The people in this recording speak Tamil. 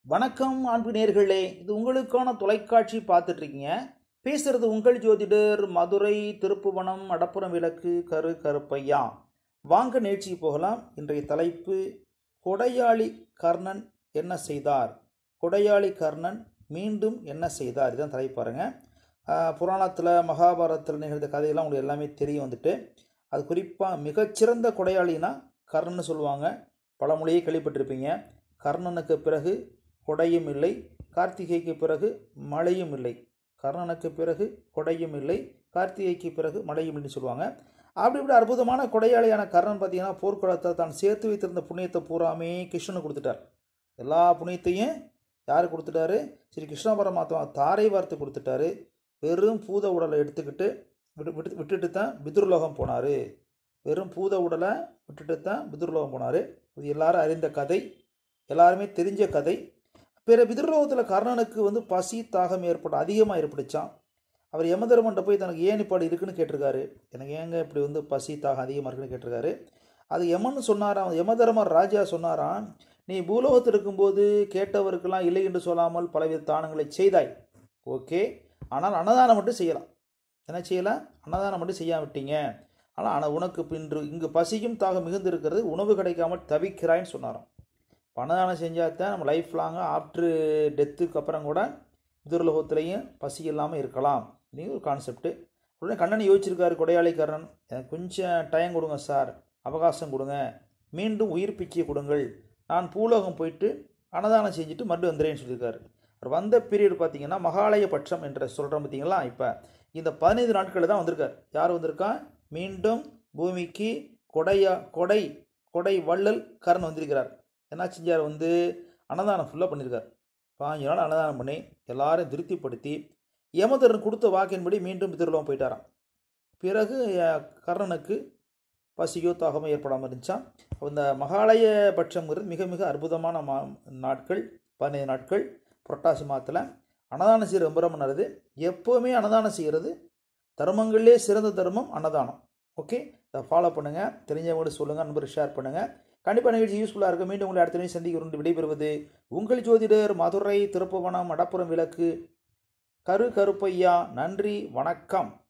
வணக்கம் அன்பு நேர்களே இது உங்களுக்கான தொலைக்காட்சி பார்த்துட்டு இருக்கீங்க பேசுறது உங்கள் ஜோதிடர் மதுரை திருப்புவனம் அடப்புறம் விளக்கு கரு கருப்பையா வாங்க நிகழ்ச்சிக்கு போகலாம் இன்றைய தலைப்பு கொடையாளி கர்ணன் என்ன செய்தார் கொடையாளி கர்ணன் மீண்டும் என்ன செய்தார் இதுதான் தலைப்பு பாருங்க புராணத்தில் மகாபாரதத்தில் நிகழ்ந்த கதையெல்லாம் உங்களுக்கு எல்லாமே தெரியும் வந்துட்டு அது குறிப்பாக மிகச்சிறந்த கொடையாளினா கர்ணன்னு சொல்லுவாங்க பழமொழியே கேள்விப்பட்டிருப்பீங்க கர்ணனுக்கு பிறகு கொடையும் இல்லை கார்த்திகைக்கு பிறகு மழையும் இல்லை கர்ணனுக்கு பிறகு கொடையும் இல்லை கார்த்திகைக்கு பிறகு மழையும் இல்லைன்னு சொல்லுவாங்க அப்படி இப்படி அற்புதமான கொடையாளியான கர்ணன் பார்த்தீங்கன்னா போர்க்குளத்தை தான் சேர்த்து வைத்திருந்த புண்ணியத்தை பூராமே கிருஷ்ணனுக்கு கொடுத்துட்டார் எல்லா புண்ணியத்தையும் யார் கொடுத்துட்டாரு ஸ்ரீ கிருஷ்ண பரமாத்மா தாரை வார்த்து கொடுத்துட்டாரு வெறும் பூத உடலை எடுத்துக்கிட்டு விட்டு விட்டு விட்டுட்டு தான் பிதுர்லோகம் போனார் வெறும் பூத உடலை விட்டுட்டு தான் பிதுர்லோகம் போனார் இது எல்லாரும் அறிந்த கதை எல்லாருமே தெரிஞ்ச கதை பிற பிதுர்லோகத்தில் கர்ணனுக்கு வந்து பசி தாகம் ஏற்பட அதிகமாக ஏற்பட்டுச்சான் அவர் யமதர்மன்ட்ட போய் தனக்கு ஏன் இப்பாடு இருக்குன்னு கேட்டிருக்காரு எனக்கு ஏங்க இப்படி வந்து பசி தாகம் அதிகமாக இருக்குன்னு கேட்டிருக்காரு அது யமன் சொன்னாராம் யமதர்மர் ராஜா சொன்னாராம் நீ பூலோகத்தில் இருக்கும்போது கேட்டவருக்கெல்லாம் இல்லை என்று சொல்லாமல் பலவித தானங்களை செய்தாய் ஓகே ஆனால் அன்னதானம் மட்டும் செய்யலாம் என்ன செய்யலாம் அன்னதானம் மட்டும் செய்யாம விட்டீங்க ஆனால் ஆனால் உனக்கு இன்று இங்கு பசியும் தாகம் மிகுந்து இருக்கிறது உணவு கிடைக்காமல் தவிக்கிறாய்ன்னு சொன்னாராம் அன்னதானம் செஞ்சால் தான் நம்ம லைஃப் லாங்காக ஆஃப்ட்ரு டெத்துக்கு அப்புறம் கூட எதிர்லோகத்துலேயும் பசி இல்லாமல் இருக்கலாம் அப்படிங்கிற ஒரு கான்செப்ட்டு உடனே கண்ணன் யோசிச்சிருக்காரு கொடையாளிக்காரன் எனக்கு கொஞ்சம் டைம் கொடுங்க சார் அவகாசம் கொடுங்க மீண்டும் உயிர் பிச்சை கொடுங்கள் நான் பூலோகம் போயிட்டு அன்னதானம் செஞ்சுட்டு மறுபடியும் வந்துடுறேன்னு சொல்லியிருக்காரு அவர் வந்த பீரியட் பார்த்தீங்கன்னா மகாலய பட்சம் என்ற சொல்கிறோம் பார்த்தீங்களா இப்போ இந்த பதினைந்து நாட்களில் தான் வந்திருக்கார் யார் வந்திருக்கான் மீண்டும் பூமிக்கு கொடையா கொடை கொடை வள்ளல் கரண் வந்திருக்கிறார் என்ன செஞ்சார் வந்து அன்னதானம் ஃபுல்லாக பண்ணியிருக்கார் பாஞ்சு நாள் அன்னதானம் பண்ணி எல்லாரையும் திருப்திப்படுத்தி யமதரன் கொடுத்த வாக்கின்படி மீண்டும் பிதிர்லோகம் போயிட்டாராம் பிறகு கர்ணனுக்கு பசியோ தாகமோ ஏற்படாமல் இருந்துச்சான் இந்த மகாலய பட்சங்கிறது மிக மிக அற்புதமான மா நாட்கள் பதினைந்து நாட்கள் புரட்டாசி மாதத்தில் அன்னதானம் செய்கிற ரொம்ப ரொம்ப நல்லது எப்போவுமே அன்னதானம் செய்கிறது தர்மங்கள்லே சிறந்த தர்மம் அன்னதானம் ஓகே இதை ஃபாலோ பண்ணுங்கள் தெரிஞ்சவங்களுக்கு சொல்லுங்கள் நண்பர் ஷேர் பண்ணுங்கள் கண்டிப்பாக நிகழ்ச்சி யூஸ்ஃபுல்லாக இருக்கும் மீண்டும் உங்களை அடுத்த நிகழ்ச்சி சந்திக்க விடைபெறுவது உங்கள் ஜோதிடர் மதுரை திருப்புவனம் மடப்புறம் விளக்கு கரு கருப்பையா நன்றி வணக்கம்